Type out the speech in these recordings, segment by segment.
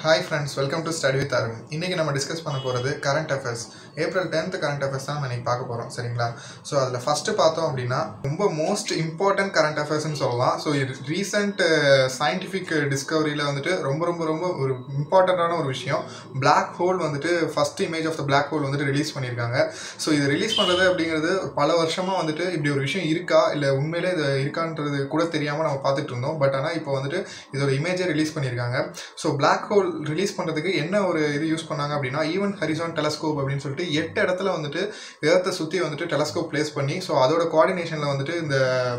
hi friends welcome to study with Arun இன்றைக்கி நம்ம discuss பண்ண போகிறது current affairs April tenth current affairs தான் நம்ம இன்றைக்கி பார்க்க போகிறோம் சரிங்களா ஸோ அதில் ஃபஸ்ட்டு பார்த்தோம் அப்படின்னா ரொம்ப மோஸ்ட் இம்பார்ட்டன்ட் கரண்ட் அஃபேர்ஸ்னு சொல்லலாம் ஸோ இது ரீசெண்ட் சயின்டிஃபிக் டிஸ்கவரியில் வந்துட்டு ரொம்ப ரொம்ப ரொம்ப ஒரு இம்பார்ட்டண்ட்டான ஒரு விஷயம் Black ஹோல் வந்துட்டு first image of the Black hole வந்துட்டு ரிலீஸ் பண்ணியிருக்காங்க ஸோ இது ரிலீஸ் பண்ணுறது அப்படிங்கிறது பல வருஷமாக வந்துட்டு இப்படி ஒரு விஷயம் இருக்கா இல்லை உண்மையிலே இது இருக்கான்றது கூட தெரியாமல் நம்ம பார்த்துட்டு இருந்தோம் பட் ஆனால் இப்போ வந்துட்டு இதோட இமேஜை ரிலீஸ் பண்ணியிருக்காங்க ஸோ Black ஹோல் ரிலீஸ் பண்ணுறதுக்கு என்ன ஒரு இது யூஸ் பண்ணாங்க அப்படின்னா ஈவன் ஹரிசான் டெலஸ்கோப் அப்படின்னு சொல்லிட்டு எட்டு இடத்துல வந்துட்டு ஏர்த்தை சுற்றி வந்துட்டு டெலஸ்கோப் ப்ளேஸ் பண்ணி ஸோ அதோட கோஆர்டினேஷனில் வந்துட்டு இந்த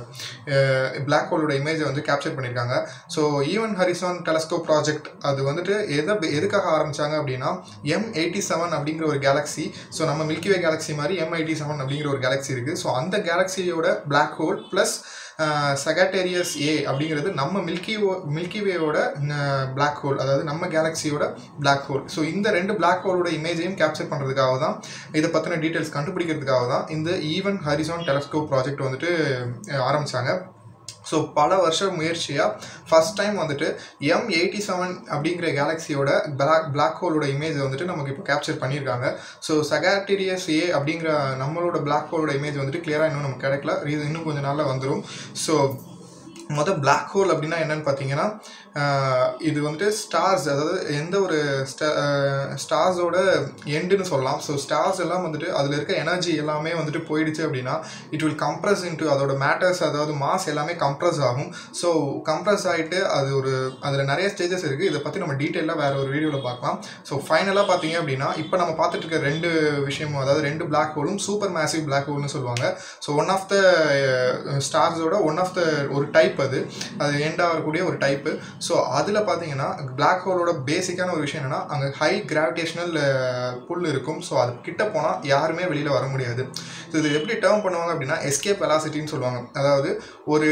Black ஹோலோட இமேஜை வந்து கேப்சர் பண்ணியிருக்காங்க so even horizon telescope project அது வந்துட்டு எதை எதுக்காக ஆரம்பிச்சாங்க அப்படின்னா எம் எயிட்டி செவன் அப்படிங்கிற ஒரு கேலக்ஸி ஸோ நம்ம மில்கிவே கேலக்ஸி மாதிரி எம் எயிட்டி செவன் அப்படிங்கிற ஒரு கேலக்ஸி இருக்குது ஸோ அந்த கேலக்ஸியோட Black hole plus Sagittarius A அப்படிங்கிறது நம்ம மில்கி மில்கிவேயோட Black ஹோல் அதாவது நம்ம கேலக்ஸியோட Black ஹோல் ஸோ இந்த ரெண்டு Black ஹோலோட இமேஜையும் கேப்சர் பண்ணுறதுக்காக தான் இதை பற்றின டீட்டெயில்ஸ் கண்டுபிடிக்கிறதுக்காக தான் இந்த ஈவன் ஹரிசான் டெலஸ்கோப் ப்ராஜெக்ட் வந்துட்டு ஆரம்பித்தாங்க ஸோ பல வருஷம் முயற்சியாக ஃபஸ்ட் டைம் வந்துட்டு எம் எயிட்டி செவன் அப்படிங்கிற கேலக்ஸியோட பிளாக் பிளாக் ஹோலோட இமேஜ் வந்துட்டு நமக்கு இப்போ கேப்சர் பண்ணியிருக்காங்க ஸோ சகாட்டிரியஸ் ஏ அப்படிங்கிற நம்மளோட பிளாக் ஹோலோட இமேஜ் வந்துட்டு கிளியராக இன்னும் நமக்கு கிடைக்கல இது இன்னும் கொஞ்சம் நாளில் வந்துடும் ஸோ மொதல் Black ஹோல் அப்படின்னா என்னன்னு பார்த்தீங்கன்னா இது வந்துட்டு ஸ்டார்ஸ் அதாவது எந்த ஒரு ஸ்டார்ஸோட எண்டுன்னு சொல்லலாம் ஸோ ஸ்டார்ஸ் எல்லாம் வந்துட்டு அதில் இருக்க எனர்ஜி எல்லாமே வந்துட்டு போயிடுச்சு அப்படின்னா இட் வில் கம்ப்ரஸ் இன்ட்டு அதோட மேட்டர்ஸ் அதாவது மாஸ் எல்லாமே கம்ப்ரஸ் ஆகும் ஸோ கம்ப்ரஸ் ஆகிட்டு அது ஒரு அதில் நிறைய ஸ்டேஜஸ் இருக்குது இதை பற்றி நம்ம டீட்டெயிலாக வேறு ஒரு வீடியோவில் பார்க்கலாம் ஸோ ஃபைனலாக பார்த்தீங்க அப்படின்னா இப்போ நம்ம பார்த்துட்டு இருக்க ரெண்டு விஷயமும் அதாவது ரெண்டு Black ஹோலும் சூப்பர் மேசிவ் Black ஹோல்னு சொல்லுவாங்க ஸோ ஒன் ஆஃப் த ஸ்டார்ஸோட ஒன் ஆஃப் த ஒரு டைப் அது அது எண்ட் ஆகக்கூடிய ஒரு டைப்பு ஸோ அதில் பார்த்தீங்கன்னா Black ஹோலோட பேசிக்கான ஒரு விஷயம் என்னென்னா அங்கே ஹை கிராவிடேஷனல் புல் இருக்கும் ஸோ அது கிட்ட போனால் யாருமே வெளியில் வர முடியாது ஸோ இது எப்படி டேர்ம் பண்ணுவாங்க அப்படின்னா எஸ்கேப் வெலாசிட்டின்னு சொல்லுவாங்க அதாவது ஒரு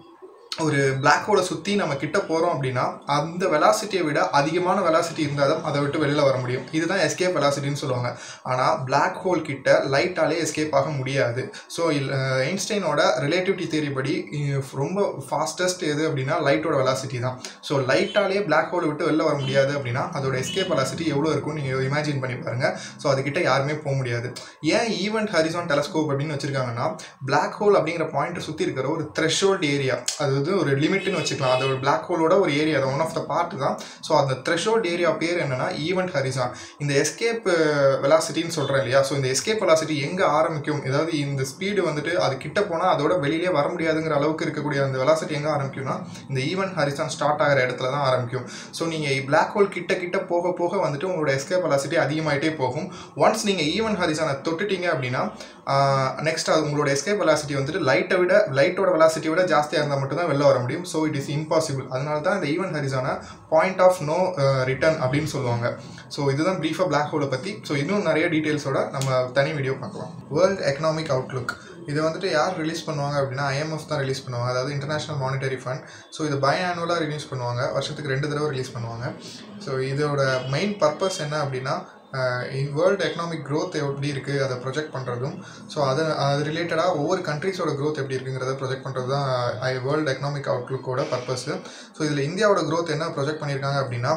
ஒரு Black ஹோலை சுற்றி நம்ம கிட்ட போகிறோம் அப்படின்னா அந்த வெலாசிட்டியை விட அதிகமான வெலாசிட்டி இருந்தால் தான் அதை விட்டு வெளியில் வர முடியும் இதுதான் எஸ்கேப் வெலாசிட்டின்னு சொல்லுவாங்க ஆனால் Black ஹோல் கிட்ட லைட்டாலே எஸ்கேப் ஆக முடியாது ஸோ ஐன்ஸ்டைனோட ரிலேட்டிவிட்டி தேரி படி இ- ரொம்ப ஃபாஸ்டஸ்ட் எது அப்படின்னா லைட்டோட வெலாசிட்டி தான் ஸோ லைட்டாலே Black ஹோலை விட்டு வெளில வர முடியாது அப்படின்னா அதோட எஸ்கேப் வெலாசிட்டி எவ்வளோ இருக்கும் நீங்கள் இமேஜின் பண்ணி பாருங்கள் ஸோ அதுக்கிட்ட யாருமே போக முடியாது ஏன் ஈவெண்ட் ஹரிசான் டெலஸ்கோப் அப்படின்னு வச்சுருக்காங்கன்னா Black ஹோல் அப்படிங்கிற பாயிண்ட்டை சுற்றி இருக்கிற ஒரு த்ரெஷோல்ட் ஏரியா அது வந்து ஒரு லிமிட்னு வச்சுக்கலாம் அது ஒரு Black ஹோலோட ஒரு ஏரியா அது ஒன் ஆஃப் த பார்ட் தான் ஸோ அந்த த்ரெஷோல்ட் ஏரியா பேர் என்னன்னா ஈவெண்ட் ஹரிசான் இந்த எஸ்கேப் வெலாசிட்டின்னு சொல்கிறேன் இல்லையா ஸோ இந்த எஸ்கேப் வெலாசிட்டி எங்கே ஆரம்பிக்கும் அதாவது இந்த ஸ்பீடு வந்துட்டு அது கிட்ட போனால் அதோட வெளியிலே வர முடியாதுங்கிற அளவுக்கு இருக்கக்கூடிய அந்த வெலாசிட்டி எங்கே ஆரம்பிக்கும்னா இந்த ஈவெண்ட் ஹரிசான் ஸ்டார்ட் ஆகிற இடத்துல தான் ஆரம்பிக்கும் ஸோ நீங்கள் Black ஹோல் கிட்ட கிட்ட போக போக வந்துட்டு உங்களோட எஸ்கேப் வெலாசிட்டி அதிகமாயிட்டே போகும் ஒன்ஸ் நீங்கள் ஈவெண்ட் ஹரிசானை தொட்டுட்டீங்க அப்படின்னா நெக்ஸ்ட் அது உங்களோட எஸ்கேப் வெலாசிட்டி வந்துட்டு லைட்டை விட லைட்டோட வெலாசிட்டி விட ஜாஸ்தியாக இருந்தால் மட்டும் தான் வெளில வர முடியும் ஸோ இட் இஸ் இம்பாசிபிள் அதனால தான் இந்த event horizon point of no return அப்படின்னு சொல்லுவாங்க ஸோ இதுதான் ப்ரீஃபாக Black ஹோலை பற்றி ஸோ இன்னும் நிறைய டீட்டெயில்ஸோட நம்ம தனி வீடியோ பார்க்கலாம் வேர்ல்ட் எக்கனாமிக் அவுட்லுக் இது வந்துட்டு யார் ரிலீஸ் பண்ணுவாங்க அப்படின்னா ஐஎம்எஃப் தான் ரிலீஸ் பண்ணுவாங்க அதாவது இன்டர்நேஷனல் மானிட்டரி ஃபண்ட் ஸோ இது பை ஆனுவலாக ரிலீஸ் பண்ணுவாங்க வருஷத்துக்கு ரெண்டு தடவை ரிலீஸ் பண்ணுவாங்க ஸோ இதோட மெயின் பர்பஸ் என்ன அப்படின்னா வேர்ல்டு எக்கனாமிக் growth எப்படி இருக்குது அதை ப்ரொஜெக்ட் பண்ணுறதும் ஸோ அதை அது ரிலேட்டடாக ஒவ்வொரு கண்ட்ரீஸோட growth எப்படி இருக்குங்கிறத ப்ரொஜெக்ட் பண்ணுறது தான் வேர்ல்டு எக்கனாமிக் அவுட்லுக்கோட பர்பஸ்ஸு ஸோ இதில் இந்தியாவோட growth என்ன ப்ரொஜெக்ட் பண்ணியிருக்காங்க அப்படின்னா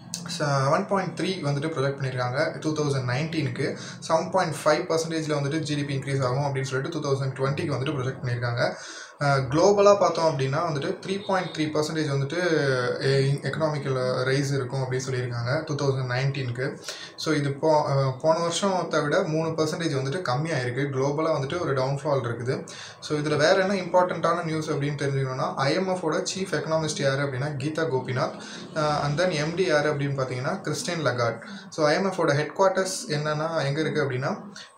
செவன் பாயிண்ட் த்ரீ வந்துட்டு ப்ரொஜெக்ட் பண்ணியிருக்காங்க டூ தௌசண்ட் நைன்டீனுக்கு செவன் பாயிண்ட் ஃபைவ் பர்சன்டேஜில் வந்துட்டு ஜிடிபி இன்க்ரீஸ் ஆகும் அப்படின்னு சொல்லிட்டு டூ தௌசண்ட் டுவெண்ட்டிக்கு வந்துட்டு ப்ரொஜெக்ட் பண்ணியிருக்காங்க குளோபலாக பார்த்தோம் அப்படின்னா வந்துட்டு த்ரீ பாயிண்ட் த்ரீ பர்சன்டேஜ் வந்துட்டு எக்கனாமிக்கல் ரைஸ் இருக்கும் அப்படின்னு சொல்லியிருக்காங்க டூ தௌசண்ட் நைன்டீனுக்கு ஸோ இது போ அஹ் போன வருஷத்தை விட மூணு பர்சன்டேஜ் வந்துட்டு கம்மியாக இருக்குது குளோபலாக வந்துட்டு ஒரு டவுன்ஃபால் இருக்குது ஸோ இதில் வேறு என்ன இம்பார்ட்டண்ட்டான நியூஸ் அப்படின்னு தெரிஞ்சுக்கணும்னா ஐஎம்எஃபோட சீஃப் எக்கனாமிஸ்ட் யார் அப்படின்னா Gita Gopinath and then MD யார் அப்படின்னு பார்த்தீங்கன்னா கிறிஸ்டின் லகார்ட் ஸோ ஐஎம்எஃபோட ஹெட் குவார்ட்டர்ஸ் என்னென்னா எங்கே இருக்குது அப்படின்னா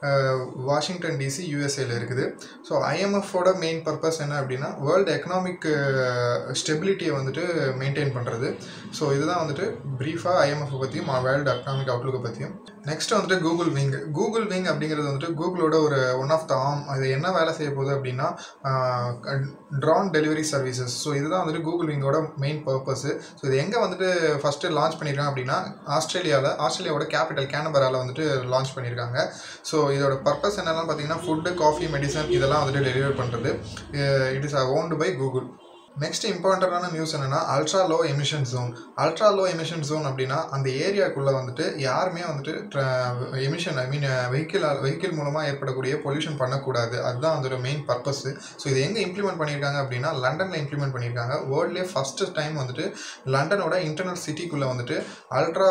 வாஷிங்டன் டிசி யூஎஸ்ஏல இருக்குது ஸோ ஐஎம்எஃபோட மெயின் பர்பஸ் என்ன அப்படின்னா வேர்ல்டு எக்கனாமிக் ஸ்டெபிலிட்டியை வந்துட்டு மெயின்டைன் பண்ணுறது ஸோ இதுதான் வந்துட்டு ப்ரீஃபாக ஐஎம்எஃப் பற்றியும் வேர்ல்டு எக்கனாமிக் அவுட்லுக்கை பற்றியும் நெக்ஸ்ட் வந்துட்டு கூகுள் விங் கூகுள் விங் அப்படிங்கிறது வந்துட்டு கூகுளோட ஒரு ஒன் ஆஃப் த ஆம் அது என்ன வேலை செய்ய போகுது அப்படின்னா ட்ரான் டெலிவரி சர்வீசஸ் ஸோ இதுதான் வந்துட்டு கூகுள் விங்கோட மெயின் பர்பஸ் ஸோ இது எங்கே வந்துட்டு ஃபஸ்ட்டு லான்ச் பண்ணியிருக்காங்க அப்படின்னா ஆஸ்திரேலியாவில் ஆஸ்திரேலியாவோட கேபிட்டல் கேனபராவில் வந்துட்டு லான்ச் பண்ணியிருக்காங்க ஸோ இதோட பர்பஸ் என்னென்னு பார்த்தீங்கன்னா ஃபுட்டு காஃபி மெடிசன் இதெல்லாம் வந்துட்டு டெலிவர் பண்ணுறது it is owned by Google next இம்பார்ட்டண்டான நியூஸ் என்னன்னா ultra low emission zone ultra low emission zone அப்படின்னா அந்த ஏரியாக்குள்ளே வந்துட்டு யாருமே வந்துட்டு emission I mean vehicle vehicle மூலமாக ஏற்படக்கூடிய பொல்யூஷன் பண்ணக்கூடாது அதுதான் அதோட மெயின் பர்பஸ் ஸோ இது எங்கே இம்ப்ளிமெண்ட் பண்ணியிருக்காங்க அப்படின்னா லண்டனில் இம்ப்ளிமெண்ட் பண்ணியிருக்காங்க வேர்ல்ட்லேயே ஃபஸ்ட்டு டைம் வந்துட்டு லண்டனோட இன்டர்னல் சிட்டிக்குள்ளே வந்துட்டு ultra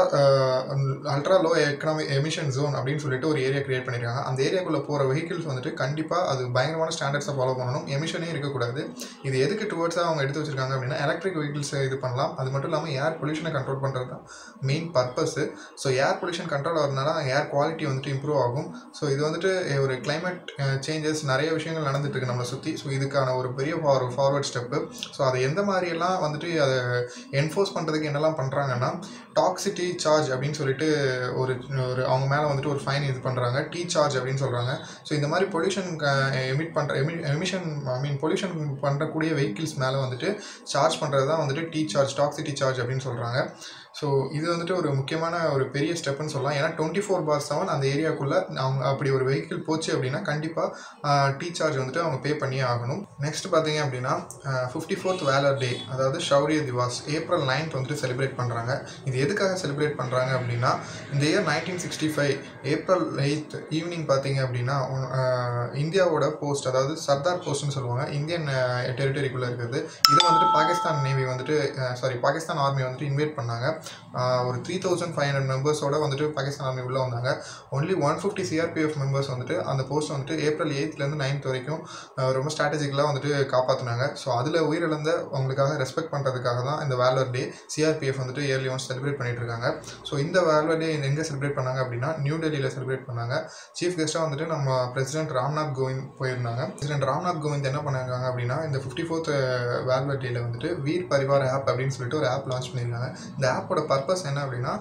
ultra low economic emission zone அப்படின்னு சொல்லிட்டு ஒரு ஏரியா கிரியேட் பண்ணியிருக்காங்க அந்த ஏரியாக்குள்ளே போகிற வெஹிக்கிள்ஸ் வந்துட்டு கண்டிப்பாக அது பயங்கரமான ஸ்டாண்டர்ட்ஸை ஃபாலோ பண்ணணும் எமிஷனே இருக்கக்கூடாது இது எதுக்கு டுவர்ட்ஸாக அவங்க எடுத்து வச்சிருக்காங்க அப்படின்னா எலக்ட்ரிக் வெஹிக்கிள்ஸை இது பண்ணலாம் அது மட்டும் இல்லாமல் ஏர் பொல்யூஷனை கண்ட்ரோல் பண்ணுறது தான் main purpose so air pollution control ஆகிறதுனால ஏர் குவாலிட்டி வந்துட்டு இம்ப்ரூவ் ஆகும் ஸோ இது வந்துட்டு ஒரு கிளைமேட் சேஞ்சஸ் நிறைய விஷயங்கள் நடந்துட்டு இருக்கு நம்மளை சுற்றி ஸோ இதுக்கான ஒரு பெரிய ஃபார் ஃபார்வர்ட் ஸ்டெப்பு ஸோ அதை எந்த மாதிரியெல்லாம் வந்துட்டு அதை என்ஃபோர்ஸ் பண்ணுறதுக்கு என்னெல்லாம் பண்ணுறாங்கன்னா டாக்ஸிட்டி சார்ஜ் அப்படின்னு சொல்லிட்டு ஒரு ஒரு அவங்க மேலே வந்துட்டு ஒரு ஃபைன் இது பண்ணுறாங்க டீ சார்ஜ் அப்படின்னு சொல்கிறாங்க ஸோ இந்த மாதிரி பொல்யூஷன் எமிட் பண்ணுற எமி எமிஷன் ஐ மீன் பொல்யூஷன் பண்ணுறக்கூடிய வெஹிக்கிள்ஸ் மேலே வந்துட்டு சார்ஜ் பண்ணுறது தான் வந்துட்டு டீ சார்ஜ் டாக்ஸிட்டி சார்ஜ் அப்படின்னு சொல்கிறாங்க ஸோ இது வந்துட்டு ஒரு முக்கியமான ஒரு பெரிய ஸ்டெப்னு சொல்லலாம் ஏன்னா டுவெண்ட்டி ஃபோர் பார் செவன் அந்த ஏரியாக்குள்ளே அவங்க அப்படி ஒரு வெஹிக்கிள் போச்சு அப்படின்னா கண்டிப்பாக டீ சார்ஜ் வந்துட்டு அவங்க பே பண்ணியே ஆகணும் நெக்ஸ்ட் பார்த்தீங்க அப்படின்னா ஃபிஃப்டி ஃபோர்த் வேலர் டே அதாவது ஷௌரிய திவாஸ் ஏப்ரல் நைன்த் வந்துட்டு செலிப்ரேட் பண்ணுறாங்க இது எதுக்காக செலிப்ரேட் பண்ணுறாங்க அப்படின்னா இந்த year nineteen sixty five April eighth evening பார்த்தீங்க அப்படின்னா இந்தியாவோட போஸ்ட் அதாவது சர்தார் போஸ்ட்னு சொல்லுவாங்க இந்தியன் டெரிட்டரிக்குள்ளே இருக்குது இதை வந்துட்டு பாகிஸ்தான் நேவி வந்துட்டு சாரி பாகிஸ்தான் ஆர்மி வந்துட்டு இன்வைட் பண்ணாங்க ஒரு த்ரீ தௌசண்ட் ஃபைவ் ஹண்ட்ரட் மெம்பர்ஸோட வந்துட்டு பாகிஸ்தான் ஆர்மி உள்ளே வந்தாங்க only one fifty CRPF members வந்துட்டு அந்த போஸ்ட் வந்துட்டு ஏப்ரல் எயித்லேருந்து நைன்த் வரைக்கும் ரொம்ப ஸ்ட்ராட்டஜிக்கலாக வந்துட்டு காப்பாற்றினாங்க ஸோ அதில் உயிரிழந்த அவங்களுக்காக ரெஸ்பெக்ட் பண்ணுறதுக்காக தான் இந்த வேலர் டே சிஆர்பிஎஃப் வந்துட்டு இயர்லி ஒன்ஸ் செலிப்ரேட் பண்ணிட்டு இருக்காங்க ஸோ இந்த வேலர் டே எங்கே செலிப்ரேட் பண்ணாங்க அப்படின்னா நியூ டெல்லியில் செலிப்ரேட் பண்ணாங்க சீஃப் கெஸ்ட்டாக வந்துட்டு நம்ம பிரசிடென்ட் ராம்நாத் கோவிந்த் போயிருந்தாங்க பிரசிடென்ட் ராம்நாத் கோவிந்த் என்ன பண்ணிருக்காங்க அப்படின்னா இந்த ஃபிஃப்டி ஃபோர்த் வேல்வர் டேல வந்துட்டு வீர் பரிவார் ஆப் அப்படின்னு சொல்லிட்டு ஒரு ஆப் லான்ச் பண்ணியிருக்காங்க இந்த ஆப்போட பர்பஸ் என்ன அப்படின்னா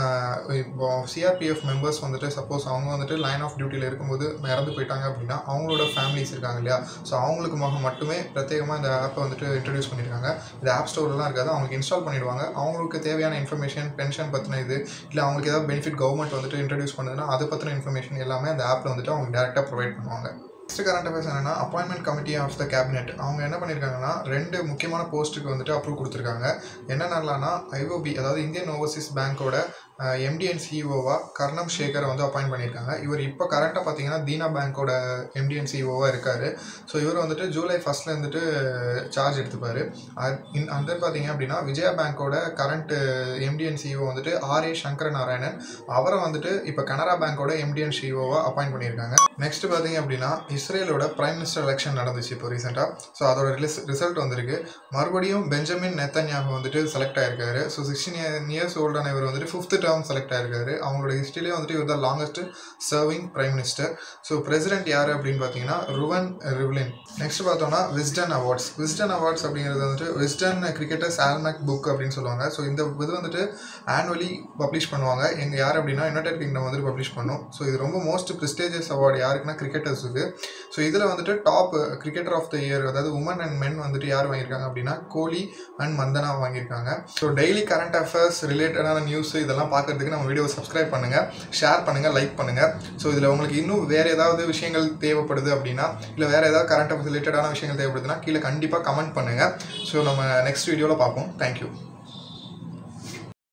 இப்போ சிஆர்பிஎஃப் மெம்பர்ஸ் வந்துட்டு சப்போஸ் அவங்க வந்துட்டு லைன் ஆஃப் டியூட்டியில் இருக்கும்போது இறந்து போயிட்டாங்க அப்படின்னா அவங்களோட ஃபேமிலிஸ் இருக்காங்க இல்லையா ஸோ அவங்களுக்கு மட்டுமே பிரத்யேகமாக இந்த ஆப்பை வந்துட்டு இன்ட்ரடியூஸ் பண்ணியிருக்காங்க இது ஆப் ஸ்டோர்லாம் இருக்காது அவங்களுக்கு இன்ஸ்டால் பண்ணிடுவாங்க அவங்களுக்கு தேவையான இன்ஃபர்மேஷன் பென்ஷன் பற்றின இது இல்லை அவங்களுக்கு ஏதாவது பெனிஃபிட் கவர்மெண்ட் வந்துட்டு இன்ட்ரடியூஸ் பண்ணுதுன்னா அதை பற்றின இன்ஃபர்மேஷன் எல்லாமே அந்த ஆப்பில் வந்துட்டு அவங்க டேரெக்டாக ப்ரொவைட் பண்ணுவாங்க நெக்ஸ்ட் கரண்ட் அஃபேர்ஸ் என்னன்னா appointment committee of the cabinet அவங்க என்ன பண்ணியிருக்காங்கன்னா ரெண்டு முக்கியமான போஸ்ட்டுக்கு வந்துட்டு அப்ரூவ் கொடுத்துருக்காங்க என்னென்னலாம்னா ஐஓபி அதாவது இந்தியன் ஓவர்சீஸ் பேங்க்கோட எம்டிஎன் சிஇஓவாக கர்ணம் சேகரை வந்து அப்பாயிண்ட் பண்ணியிருக்காங்க இவர் இப்போ கரெக்டாக பார்த்தீங்கன்னா தீனா பேங்க்கோட எம்டிஎன் சிஇஓவாக இருக்கார் ஸோ இவர் வந்துட்டு ஜூலை ஃபஸ்ட்டில் வந்துட்டு சார்ஜ் எடுத்துப்பார் அந்த பார்த்தீங்க அப்படின்னா விஜயா பேங்க்கோட கரண்ட் எம்டிஎன் சிஇஓ வந்துட்டு ஆர் ஏ சங்கர நாராயணன் அவரை வந்துட்டு இப்போ கனரா பேங்க்கோட எம்டிஎன் சிஇஓவாக அப்பாயிண்ட் பண்ணியிருக்காங்க நெக்ஸ்ட் பார்த்தீங்க அப்படின்னா இஸ்ரேலோட பிரைம் மினிஸ்டர் எலெக்ஷன் நடந்துச்சு இப்போ ரீசெண்டாக ஸோ அதோட ரிலிஸ் ரிசல்ட் வந்திருக்கு மறுபடியும் பெஞ்சமின் நெத்தன்யாகு வந்துட்டு செலக்ட் ஆயிருக்காரு ஸோ சிக்ஸ்டீன் இயர்ஸ் ஓல்டான இவர் வந்துட்டு ஃபிஃப்த் டேர்ம் செலக்ட் ஆயிருக்காரு அவங்களோட ஹிஸ்ட்ரியிலே வந்துட்டு இவர் தான் longest serving prime minister so president யார் அப்படின்னு பார்த்தீங்கன்னா ருவன் ரிவ்லின் நெக்ஸ்ட் பார்த்தோம்னா விஸ்டன் அவார்ட்ஸ் விஸ்டன் அவார்ட்ஸ் அப்படிங்கிறது வந்துட்டு விஸ்டன் கிரிக்கெட்டர்ஸ் ஆல்மேக் புக் அப்படின்னு சொல்லுவாங்க ஸோ இந்த இது வந்துட்டு ஆனுவலி பப்ளிஷ் பண்ணுவாங்க எங்கள் யார் அப்படின்னா யுனைடெட் கிங்டம் வந்துட்டு பப்ளிஷ் பண்ணும் ஸோ இது ரொம்ப மோஸ்ட் ப்ரிஸ்டேஜஸ் அவார்டு யாருக்குன்னா கிரிக்கெட்டர்ஸுக்கு ஸோ இதில் வந்துட்டு top cricketer of the year அதாவது உமன் அண்ட் மென் வந்துட்டு யார் வாங்கியிருக்காங்க அப்படின்னா கோலி அண்ட் மந்தனா வாங்கியிருக்காங்க ஸோ டெய்லி கரண்ட் அஃபேர்ஸ் ரிலேட்டடான நியூஸ் இதெல்லாம் பார்க்கறதுக்கு நம்ம வீடியோ சப்ஸ்கிரைப் பண்ணுங்கள் ஷேர் பண்ணுங்கள் லைக் பண்ணுங்கள் ஸோ இதில் உங்களுக்கு இன்னும் வேறு ஏதாவது விஷயங்கள் தேவைப்படுது அப்படின்னா இல்லை வேறு ஏதாவது கரண்ட் அஃபேர்ஸ் ரிலேட்டடான விஷயங்கள் தேவைப்படுதுன்னா கீழே கண்டிப்பாக கமெண்ட் பண்ணுங்கள் ஸோ நம்ம நெக்ஸ்ட் வீடியோவில் பார்ப்போம் தேங்க்யூ